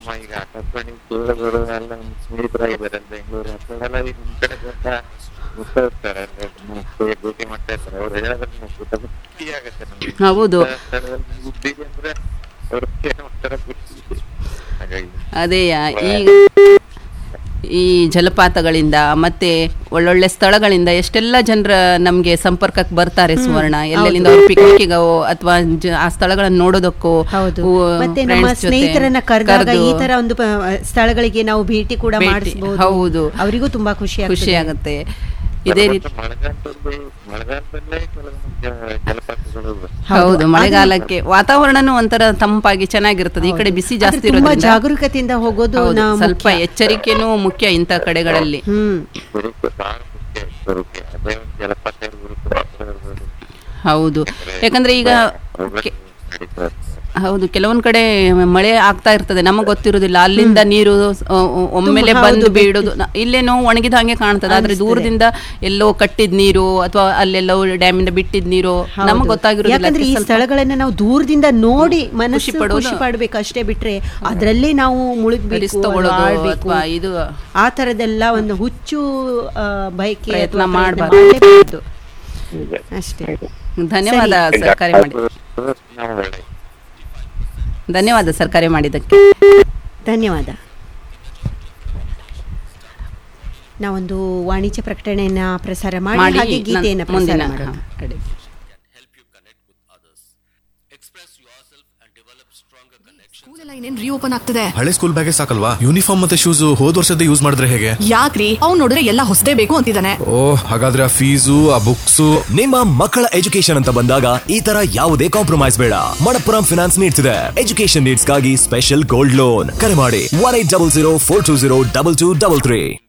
ನಮ್ಮ ಈಗ ಆಕಾಶವಾಣಿ ಕೇಳುಗರು ಎಲ್ಲ ನಮ್ಮ ಸ್ನೇಹಿತರಾಗಿದ್ದಾರೆ ಬೆಂಗಳೂರು ಆ ಕಡೆ ಎಲ್ಲ ಈಗ ನಿಮ್ ಕಡೆ ಬರ್ತಾ ಬರ್ತಾ ಇರ್ತಾರೆ ಭೇಟಿ ಮಾಡ್ತಾ ಇರ್ತಾರೆ ಅವ್ರು ಹೇಳಿದ್ರೆ ನಮ್ಗೆ ಸ್ವಲ್ಪ ಖುಷಿ ಆಗುತ್ತೆ ನಮ್ಗೆ ಹೌದು ಇಂಥ ಸ್ಥಳದಲ್ಲಿ ಇದ್ದೀವಿ ಅಂದ್ರೆ ಅವ್ರ ಏನೋ ಒಂಥರ ಖುಷಿ ಹಾಗಾಗಿ ಅದೇಯ ಈಗ ಈ ಜಲಪಾತಗಳಿಂದ ಮತ್ತೆ ಒಳ್ಳೊಳ್ಳೆ ಸ್ಥಳಗಳಿಂದ ಎಷ್ಟೆಲ್ಲ ಜನರ ನಮ್ಗೆ ಸಂಪರ್ಕಕ್ಕೆ ಬರ್ತಾರೆ ಸುವರ್ಣ ಎಲ್ಲೆಲ್ಲಿಂದ ಅವ್ರು ಪಿಕ್ನಿಕ್ಗೆ ಅಥವಾ ಆ ಸ್ಥಳಗಳನ್ನ ನೋಡೋದಕ್ಕೂ ಹೌದು ಹೂ- ಮತ್ತೆ ನಮ್ಮ friends ಜೊತೆ ಸ್ನೇಹಿತರನ್ನ ಕರೆದಾಗ ಕರ್ದು ಈ ತರ ಒಂದು ಪ- ಸ್ಥಳಗಳಿಗೆ ನಾವು ಭೇಟಿ ಕೂಡ ಭೇಟಿ, ಮಾಡಿಸಬಹುದು ಹೌದು. ಅವರಿಗೂ ತುಂಬಾ ಖುಷಿ ಖುಷಿ ಆಗ್ತದೆ ಆಗುತ್ತೆ ಇದೇ ರೀತಿ ಮತ್ತು ಮಳೆಗಾಲದಲ್ಲಿ ಮಳೆಗಾಲದಲ್ಲೇ ಕೆಲವೊಂದು ಜ- ಜಲಪಾತಗಳು ಹೌದು ಮಳೆಗಾಲಕ್ಕೆ ವಾತಾವರಣನೂ ಒಂಥರ ತಂಪಾಗಿ ಚೆನ್ನಾಗಿರ್ತದೆ ಈ ಕಡೆ ಬಿಸಿ ಆದ್ರೆ ಜಾಸ್ತಿ ತುಂಬಾ ಇರೋದ್ರಿಂದ ಜಾಗರೂಕತೆಯಿಂದ ಹೋಗೋದು ಹೌದು, ನಾವು ಸ್ವಲ್ಪ ಎಚ್ಚರಿಕೆನೂ ಮುಖ್ಯ ಇಂಥ ಕಡೆಗಳಲ್ಲಿ ಹ್ಮ್ ಸ್ವರೂಪ ಬಹಳ ಮುಖ್ಯ ಸ್ವರೂಪ ಅದೇ ಒಂದು ಜಲಪಾತ ಇರ್ಬೋದು ಪ್ರವಾಸ ಇರ್ಬೋದು ಹೌದು ಯಾಕಂದ್ರೆ ಈಗ ಕೆ- ನಡೀತಾ ಇರ್ತದೆ. ಹೌದು ಕೆಲವೊಂದ್ ಕಡೆ ಮಳೆ ಆಗ್ತಾ ಇರ್ತದೆ ನಮಗೆ ಗೊತ್ತಿರುದಿಲ್ಲ ಅಲ್ಲಿಂದ ನೀರು ಅ, ಒಮ್ಮೆಲೆ ತುಂಬ ಬಂದು ಹೌದು, ಬೀಳುದು ನ- ಇಲ್ಲೇನೋ ಒಣಗಿದ ಹಾಗೆ ಕಾಣ್ತದೆ ಆದ್ರೆ ಅನಿಸ್ತದೆ. ದೂರದಿಂದ ಎಲ್ಲೋ ಕಟ್ಟಿದ ನೀರು ಅಥವಾ ಅಲ್ಲೆಲ್ಲೋ ಡ್ಯಾಮಿಂದ ಬಿಟ್ಟಿದ್ ನೀರು ಹೌದು. ನಮಗೆ ಗೊತ್ತಾಗಿರುದಿಲ್ಲ ಯಾಕಂದ್ರೆ ಈ ಅದಕ್ಕೆ ಸ್ವಲ್ಪ- ಸ್ಥಳಗಳನ್ನ ನಾವು ದೂರದಿಂದ ನೋಡಿ ಮನಸ್ಸು ಖುಷಿ ಪಡೋದು. ಖುಷಿ ಪಡ್ಬೇಕು ಅಷ್ಟೇ ಬಿಟ್ರೆ ಅದ್ರಲ್ಲೇ ನಾವು ಮುಳುಗ್ಬೇಕು ರಿಸ್ಕ್ ತಗೊಳ್ಳೋದು ಆಡ್ಬೇಕು. ಅಥವಾ ಇದು ಆ ತರದೆಲ್ಲ ಒಂದು ಹುಚ್ಚು ಆ, ಬಯಕೆ ಪ್ರಯತ್ನ ಅಥವಾ ಪ್ರಯತ್ನ ಮಾಡ್ಬಾರ್ದು. ಮಾಡ್ಲೇಬಾರ್ದು. ಹೀಗೆ. ಅಷ್ಟೇ ಧನ್ಯವಾದ ಸರ್ ಕರೆ ಮಾಡಿ ಅದು ನಾವು ಒಳ್ಳೆ ಧನ್ಯವಾದ ಸರ್ ಕರೆ ಮಾಡಿದ್ದಕ್ಕೆ ಧನ್ಯವಾದ ನಾವೊಂದು ವಾಣಿಜ್ಯ ಪ್ರಕಟಣೆಯನ್ನ ಪ್ರಸಾರ ಮಾಡಿ ಮಾಡಿ ಹಾಗೆ ಗೀತೆಯನ್ನ ನನ್- ಪ್ರಸಾರ ಮುಂದಿನ ಮಾಡೋಣ ಹಾ, ಕಡೆ. ಸ್ಕೂಲ್ ಎಲ್ಲ ಇನ್ನೇನ್ ರೀಓಪನ್ ಆಗ್ತದೆ ಹಳೆ ಸ್ಕೂಲ್ ಬ್ಯಾಗೇ ಸಾಕಲ್ವಾ ಯೂನಿಫಾರ್ಮ್ ಮತ್ತೆ ಶೂಸ್ ಹೋದ್ ವರ್ಷದ ಯೂಸ್ ಮಾಡಿದ್ರೆ ಹೇಗೆ ಯಾಕ್ರಿ ಅವ್ನ್ ನೋಡಿದ್ರೆ ಎಲ್ಲ ಹೊಸದೇ ಬೇಕು ಅಂತಿದ್ದಾನೆ ಓ ಹಾಗಾದ್ರೆ ಆ ಫೀಸು ಆ ಬುಕ್ಸು ನಿಮ್ಮ ಮಕ್ಕಳ ಎಜುಕೇಶನ್ ಅಂತ ಬಂದಾಗ ಈ ತರ ಯಾವುದೇ ಕಾಂಪ್ರಮೈಸ್ ಬೇಡ ಮಣಪ್ಪುರಂ ಫಿನಾನ್ಸ್ ನೀಡ್ತಿದೆ ಎಜುಕೇಶನ್ ನೀಡ್ಸ್ಗಾಗಿ ಸ್ಪೆಷಲ್ ಗೋಲ್ಡ್ ಲೋನ್ ಕರೆ ಮಾಡಿ one eight double zero four two zero double two double three